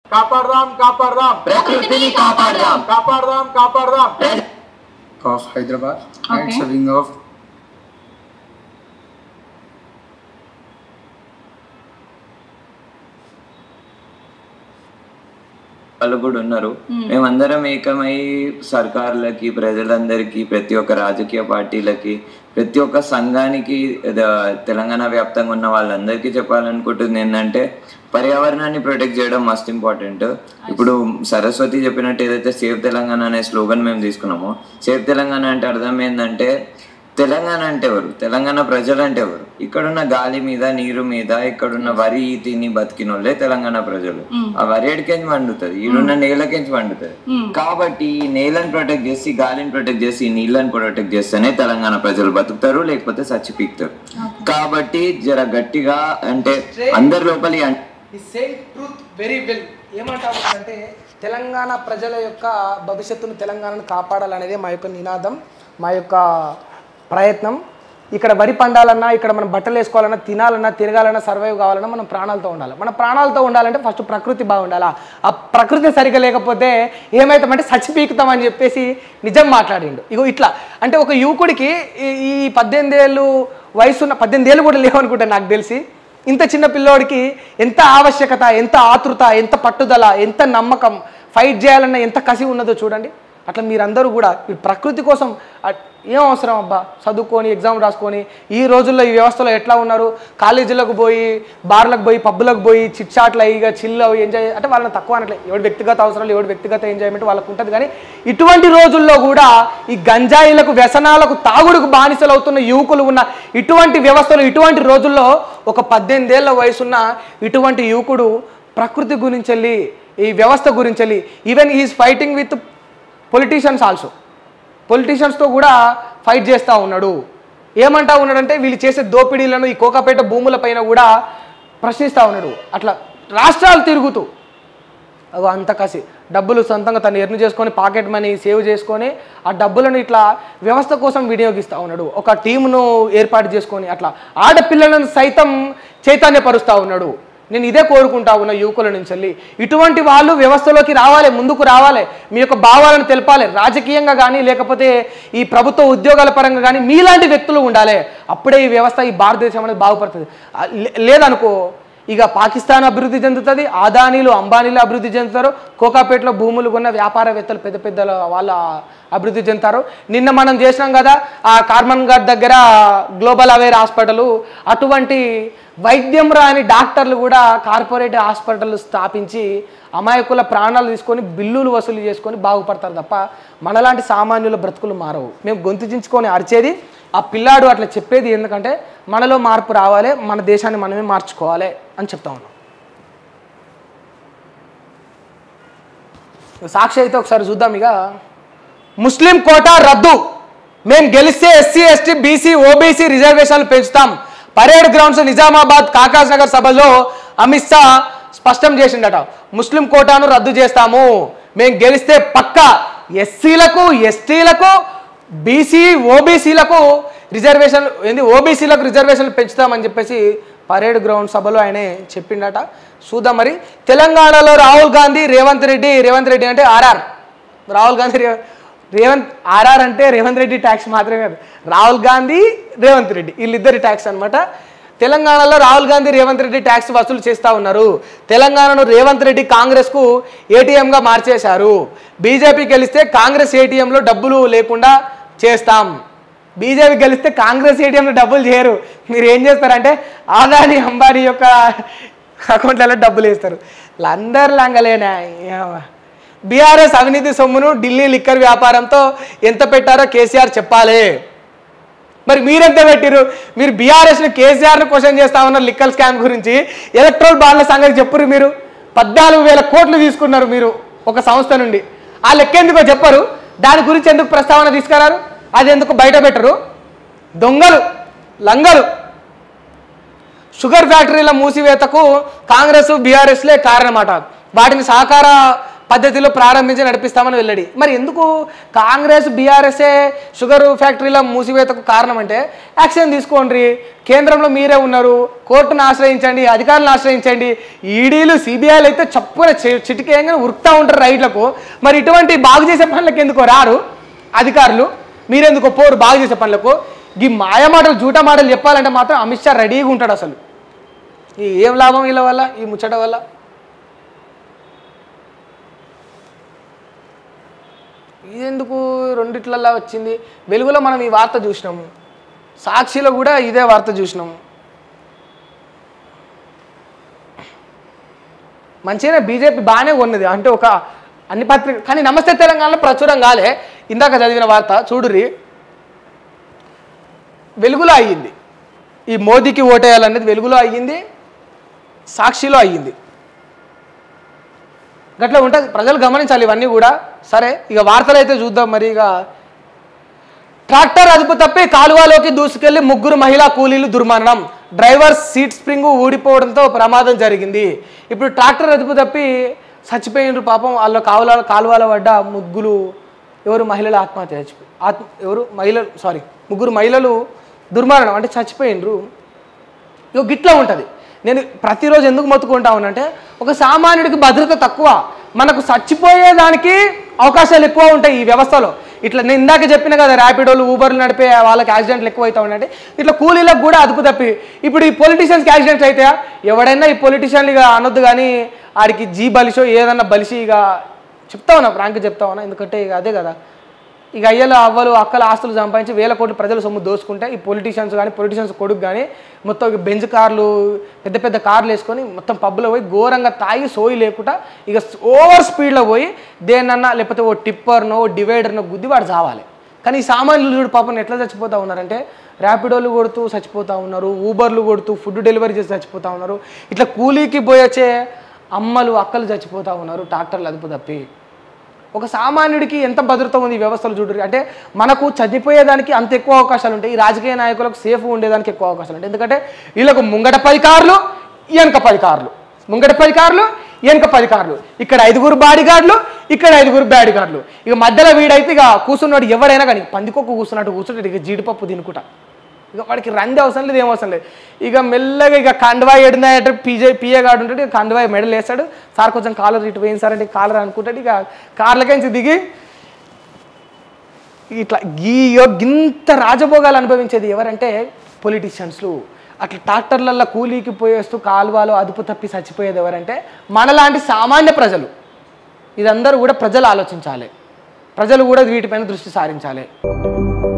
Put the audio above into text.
కాపాడదాం కాపాడదాం ప్రకృతిని కాపాడదాం కాపాడదాం కాపాడదాం of Hyderabad. Okay. It's a wing of వాళ్ళు కూడా ఉన్నారు మేమందరం ఏకమై సర్కార్లకి ప్రజలందరికీ ప్రతి ఒక్క రాజకీయ పార్టీలకి ప్రతి ఒక్క సంఘానికి ద- తెలంగాణ వ్యాప్తంగా ఉన్న వాళ్ళందరికీ చెప్పాలనుకుంటుంది ఏంటంటే పర్యావరణాన్ని ప్రొటెక్ట్ చేయడం మస్ట్ ఇంపార్టెంట్ ఇప్పుడు సరస్వతి చెప్పినట్టు ఏదైతే సేవ్ తెలంగాణ అనే స్లోగన్ మేము తీసుకున్నామో సేవ్ తెలంగాణ అంటే అర్థం ఏంటంటే తెలంగాణ అంటే ఎవరు తెలంగాణ ప్రజలు అంటే ఎవరు ఇక్కడున్న గాలి మీద నీరు మీద ఇక్కడున్న వరి తిని బతికిన వాళ్ళే తెలంగాణ ప్రజలు ఆ వరి ఎడికెంచి వండుతుంది ఈడున్న నేలకెంచి వండుతుంది కాబట్టి ఈ నేలను ప్రొటెక్ట్ చేసి గాలిని ప్రొటెక్ట్ చేసి ఈ నీళ్ళని ప్రొటెక్ట్ చేస్తేనే తెలంగాణ ప్రజలు బతుకుతారు లేకపోతే చచ్చి పీకుతారు కాబట్టి జర గట్టిగా అంటే అందరి లోపలి అం- ఈ సేమ్ ట్రూత్ వెరీ వెల్ ఏమంటాము అంటే తెలంగాణ ప్రజల యొక్క భవిష్యత్తును తెలంగాణను కాపాడాలనేదే మా యొక్క నినాదం మా యొక్క ప్రయత్నం ఇక్కడ వరి పండాలన్నా ఇక్కడ మనం బట్టలు వేసుకోవాలన్నా తినాలన్నా తిరగాలన్నా సర్వైవ్ కావాలన్నా మనం ప్రాణాలతో ఉండాలి మన ప్రాణాలతో ఉండాలంటే ఫస్ట్ ప్రకృతి బాగుండాలా ఆ ప్రకృతి సరిగా లేకపోతే ఏమవుతామంటే చచ్చిపీకుతాం అని చెప్పేసి నిజం మాట్లాడిండు ఇగో ఇట్లా అంటే ఒక యువకుడికి ఈ- ఈ పద్దెనిమిది ఏళ్ళు వయసున్న పద్దెనిమిది ఏళ్ళు కూడా లేవనుకుంటా నాకు తెలిసి ఇంత చిన్న పిల్లోడికి ఎంత ఆవశ్యకత ఎంత ఆతృత ఎంత పట్టుదల ఎంత నమ్మకం ఫైట్ చేయాలన్న ఎంత కసి ఉన్నదో చూడండి అట్లా మీరందరూ కూడా ఈ ప్రకృతి కోసం అ- ఏం అవసరం అబ్బా చదువుకొని ఎగ్జామ్ రాసుకొని ఈ రోజుల్లో ఈ వ్యవస్థలో ఎట్లా ఉన్నారు కాలేజీలకు పోయి బార్లకు పోయి పబ్బులకు పోయి చిట్చాట్లు అయ్యిగా చిల్ అవి ఎంజాయ్ అంటే వాళ్ళని తక్కువ అనట్లే ఎవరి వ్యక్తిగత అవసరాలు ఎవరి వ్యక్తిగత ఎంజాయ్మెంట్ వాళ్ళకు ఉంటుంది కానీ ఇటువంటి రోజుల్లో కూడా ఈ గంజాయిలకు వ్యసనాలకు తాగుడుకు బానిసలు అవుతున్న యువకులు ఉన్న ఇటువంటి వ్యవస్థలు ఇటువంటి రోజుల్లో ఒక పద్దెనిమిదేళ్ల వయసున్న ఇటువంటి యువకుడు ప్రకృతి గురించి వెళ్ళి ఈ వ్యవస్థ గురించి వెళ్ళి even is fighting with politicians also పొలిటీషియన్స్తో కూడా ఫైట్ చేస్తూ ఉన్నాడు ఏమంటా ఉన్నాడంటే వీళ్ళు చేసే దోపిడీలను ఈ కోకాపేట భూముల పైన కూడా ప్రశ్నిస్తూ ఉన్నాడు అట్లా రాష్ట్రాలు తిరుగుతూ అగో అంత కసి డబ్బులు సొంతంగా తను ఎర్న్ చేసుకొని పాకెట్ మనీ సేవ్ చేసుకొని ఆ డబ్బులను ఇట్లా వ్యవస్థ కోసం వినియోగిస్తూ ఉన్నాడు ఒక టీమును ఏర్పాటు చేసుకొని అట్లా ఆడపిల్లలను సైతం చైతన్యపరుస్తూ ఉన్నాడు నేను ఇదే కోరుకుంటా ఉన్న యువకుల నుంచి వెళ్ళి ఇటువంటి వాళ్ళు వ్యవస్థలోకి రావాలి ముందుకు రావాలి మీ యొక్క భావాలను తెలపాలి రాజకీయంగా కానీ లేకపోతే ఈ ప్రభుత్వ ఉద్యోగాల పరంగా కానీ మీలాంటి వ్యక్తులు ఉండాలి అప్పుడే ఈ వ్యవస్థ ఈ భారతదేశం అనేది బాగుపడుతుంది ఆ, లే- లేదనుకో ఇక పాకిస్తాన్ అభివృద్ధి చెందుతుంది ఆదానీలు అంబానీలు అభివృద్ధి చెందుతారు కోకాపేటలో భూములు కొన్న వ్యాపారవేత్తలు పెద్ద పెద్ద వాళ్ళ అభివృద్ధి చెందుతారు నిన్న మనం చేసినాం కదా ఆ కార్మన్ ఘాట్ దగ్గర గ్లోబల్ అవేర్ హాస్పిటల్ అటువంటి వైద్యం రాని డాక్టర్లు కూడా కార్పొరేట్ హాస్పిటల్ స్థాపించి అమాయకుల ప్రాణాలు తీసుకొని బిల్లులు వసూలు చేసుకొని బాగుపడతారు తప్ప మనలాంటి సామాన్యుల బ్రతుకులు మారవు మేము గొంతు చించుకొని అరిచేది ఆ పిల్లాడు అట్లా చెప్పేది ఎందుకంటే మనలో మార్పు రావాలి మన దేశాన్ని మనమే మార్చుకోవాలి అని చెప్తా ఉన్నాం సాక్షి అయితే ఒకసారి చూద్దాం ఇక ముస్లిం కోటా రద్దు మేము గెలిస్తే ఎస్సీ ఎస్టీ బీసీ ఓబీసీ రిజర్వేషన్లు పెంచుతాం పరేడ్ గ్రౌండ్స్ నిజామాబాద్ కాకాజ్ నగర్ సభలో అమిత్ షా స్పష్టం చేసిండట ముస్లిం కోటాను రద్దు చేస్తాము మేము గెలిస్తే పక్క ఎస్సీలకు ఎస్టీలకు బీసీ ఓబీసీలకు రిజర్వేషన్ ఏంది ఓబీసీలకు రిజర్వేషన్లు పెంచుతామని చెప్పేసి పరేడ్ గ్రౌండ్ సభలో ఆయనే చెప్పిండట చూద్దాం మరి తెలంగాణలో రాహుల్ గాంధీ రేవంత్ రెడ్డి రేవంత్ రెడ్డి అంటే ఆర్ఆర్ రాహుల్ గాంధీ రే- రేవంత్ ఆర్ఆర్ అంటే రేవంత్ రెడ్డి ట్యాక్స్ మాత్రమే కాదు రాహుల్ గాంధీ రేవంత్ రెడ్డి వీళ్ళిద్దరి ట్యాక్స్ అన్నమాట తెలంగాణలో రాహుల్ గాంధీ రేవంత్ రెడ్డి ట్యాక్స్ వసూలు చేస్తూ ఉన్నారు తెలంగాణను రేవంత్ రెడ్డి కాంగ్రెస్కు ఏటీఎంగా మార్చేశారు బీజేపీ గెలిస్తే కాంగ్రెస్ ఏటీఎంలో డబ్బులు లేకుండా చేస్తాం బీజేపీ గెలిస్తే కాంగ్రెస్ ఏటీఎంలో డబ్బులు చేయరు మీరు ఏం చేస్తారంటే ఆదాని అంబానీ యొక్క అకౌంట్లలో డబ్బులు వేస్తారు అందరు లంగలేనా బీఆర్ఎస్ అవినీతి సొమ్మును ఢిల్లీ లిక్కర్ వ్యాపారంతో ఎంత పెట్టారో కేసీఆర్ చెప్పాలి మరి మీరెంత పెట్టిరు మీరు బీఆర్ఎస్ని కేసీఆర్ని క్వశ్చన్ చేస్తా ఉన్నారు లిక్కర్ స్కామ్ గురించి ఎలక్ట్రోల్ బాండ్ల సంగతి చెప్పురు మీరు పద్నాలుగు వేల కోట్లు తీసుకున్నారు మీరు ఒక సంస్థ నుండి ఆ లెక్క ఎందుకో చెప్పరు దాని గురించి ఎందుకు ప్రస్తావన తీసుకురారు అది ఎందుకు బయట పెట్టరు దొంగలు లంగలు షుగర్ ఫ్యాక్టరీల మూసివేతకు కాంగ్రెస్ బీఆర్ఎస్లే కారణమట వాటిని సహకార పద్ధతిలో ప్రారంభించి నడిపిస్తామని వెల్లడి మరి ఎందుకు కాంగ్రెస్ బీఆర్ఎస్ఏ షుగర్ ఫ్యాక్టరీల మూసివేతకు కారణం అంటే యాక్షన్ తీసుకోండి కేంద్రంలో మీరే ఉన్నారు కోర్టును ఆశ్రయించండి అధికారులను ఆశ్రయించండి ఈడీలు సిబిఐలు అయితే చప్పున చి- చిటికేయంగానే ఉరుకుతా ఉంటారు రైట్లకు మరి ఇటువంటి బాగు చేసే పనులకు ఎందుకో రారు అధికారులు మీరెందుకో పోరు బాగు చేసే పనులకు ఈ మాయ మాటలు జూట మాటలు చెప్పాలంటే మాత్రం అమిత్ షా రెడీగా ఉంటాడు అసలు ఈ ఏం లాభం వీళ్ళ వల్ల ఈ ముచ్చట వల్ల ఇదెందుకు రెండిట్లల్లా వచ్చింది వెలుగులో మనం ఈ వార్త చూసినాము సాక్షిలో కూడా ఇదే వార్త చూసినాము మంచిగానే బీజేపీ బాగానే ఉన్నది అంటే ఒక అన్ని పత్రిక కానీ నమస్తే తెలంగాణలో ప్రచురం కాలే ఇందాక చదివిన వార్త చూడుర్రి వెలుగులో అయ్యింది ఈ మోదీకి ఓటేయాలనేది వెలుగులో అయ్యింది సాక్షిలో అయ్యింది గట్లా ఉంటుంది ప్రజలు గమనించాలి ఇవన్నీ కూడా సరే ఇక వార్తలు అయితే చూద్దాం మరి ఇక ట్రాక్టర్ అదుపు తప్పి కాలువలోకి దూసుకెళ్లి ముగ్గురు మహిళా కూలీలు దుర్మరణం డ్రైవర్ సీట్ స్ప్రింగ్ ఊడిపోవడంతో ప్రమాదం జరిగింది ఇప్పుడు ట్రాక్టర్ అదుపు తప్పి చచ్చిపోయినరు పాపం వాళ్ళ కాలువ కాలువల పడ్డ ముగ్గురు ఎవరు మహిళలు ఆత్మహత్య చచ్చిపోయి ఆత్మ ఎవరు మహిళలు సారీ ముగ్గురు మహిళలు దుర్మరణం అంటే చచ్చిపోయినరు ఇక గిట్లా ఉంటుంది నేను ప్రతిరోజు ఎందుకు మొత్తుకుంటా ఉన్నానంటే ఒక సామాన్యుడికి భద్రత తక్కువ మనకు చచ్చిపోయేదానికి అవకాశాలు ఎక్కువ ఉంటాయి ఈ వ్యవస్థలో ఇట్లా నేను ఇందాక చెప్పిన కదా ర్యాపిడోలు ఊబర్లు నడిపే వాళ్ళకి యాక్సిడెంట్లు ఎక్కువ అవుతా ఉన్నాయంటే ఇట్లా కూలీలకు కూడా అదుపు తప్పి ఇప్పుడు ఈ పొలిటీషియన్స్కి యాక్సిడెంట్స్ అయితే ఎవడైనా ఈ పొలిటీషియన్లు ఇక అనొద్దు కానీ ఆడికి జీ బలిషో ఏదన్నా బలిసి ఇక చెప్తా ఉన్నా ఫ్రాంక్ చెప్తా ఉన్నా ఎందుకంటే ఇక అదే కదా ఇక అయ్యలు అవ్వలు అక్కల ఆస్తులు సంపాదించి వేల కోట్ల ప్రజల సొమ్ము దోసుకుంటే ఈ పొలిటీషియన్స్ కానీ పొలిటీషియన్స్ కొడుకు కానీ మొత్తం ఇక బెంజ్ కార్లు పెద్ద పెద్ద కార్లు వేసుకొని మొత్తం పబ్బులో పోయి ఘోరంగా తాగి సోయి లేకుండా ఇక ఓవర్ స్పీడ్లో పోయి దేన్నన్నా లేకపోతే ఓ టిప్పర్నో ఓ డివైడర్నో గుద్ది వాడు చావాలి కానీ ఈ సామాన్యులు చూడు పాపం ఎట్లా చచ్చిపోతా ఉన్నారంటే ర్యాపిడోలు కొడుతూ చచ్చిపోతా ఉన్నారు ఊబర్లు కొడుతూ ఫుడ్ డెలివరీ చేసి చచ్చిపోతా ఉన్నారు ఇట్లా కూలీకి పోయి వచ్చే అమ్మలు అక్కలు చచ్చిపోతా ఉన్నారు ట్రాక్టర్లు అదుపు తప్పి ఒక సామాన్యుడికి ఎంత భద్రత ఉంది ఈ వ్యవస్థలు చూడరు అంటే మనకు చనిపోయేదానికి అంత ఎక్కువ అవకాశాలు ఉంటాయి ఈ రాజకీయ నాయకులకు సేఫ్ ఉండేదానికి ఎక్కువ అవకాశాలు ఉంటాయి ఎందుకంటే వీళ్ళకు ముంగట పది కార్లు వెనక పది కార్లు ముంగట పది కార్లు వెనక పది కార్లు ఇక్కడ ఐదుగురు బాడీ గార్డులు ఇక్కడ ఐదుగురు బ్యాడీ గార్డులు ఇక మధ్యలో వీడైతే ఇక కూర్చున్నాడు ఎవరైనా కానీ పందికొక్క కూర్చున్నట్టు కూర్చుంటాడు ఇక జీడిపప్పు తినుకుంటా ఇక వాడికి రంది అవసరం లేదు ఏం అవసరం లేదు ఇక మెల్లగా ఇక కండువాయి ఎడినాయంటే పీజే పిఏ గాడు ఉంటాడు ఇక కండువాయి మెడల్ వేస్తాడు సార్ కొంచెం కాలర్ ఇటు పోయింది సార్ అంటే కాలర్ అనుకుంటాడు ఇక కార్లకించి దిగి ఇట్లా ఈ గింత రాజభోగాలు అనుభవించేది ఎవరంటే పొలిటీషియన్స్లు అట్లా ట్రాక్టర్లల్లో కూలీకి పోయేస్తూ కాలువలో అదుపు తప్పి చచ్చిపోయేది ఎవరంటే మనలాంటి సామాన్య ప్రజలు ఇదందరూ కూడా ప్రజలు ఆలోచించాలి ప్రజలు కూడా వీటిపైన దృష్టి సారించాలి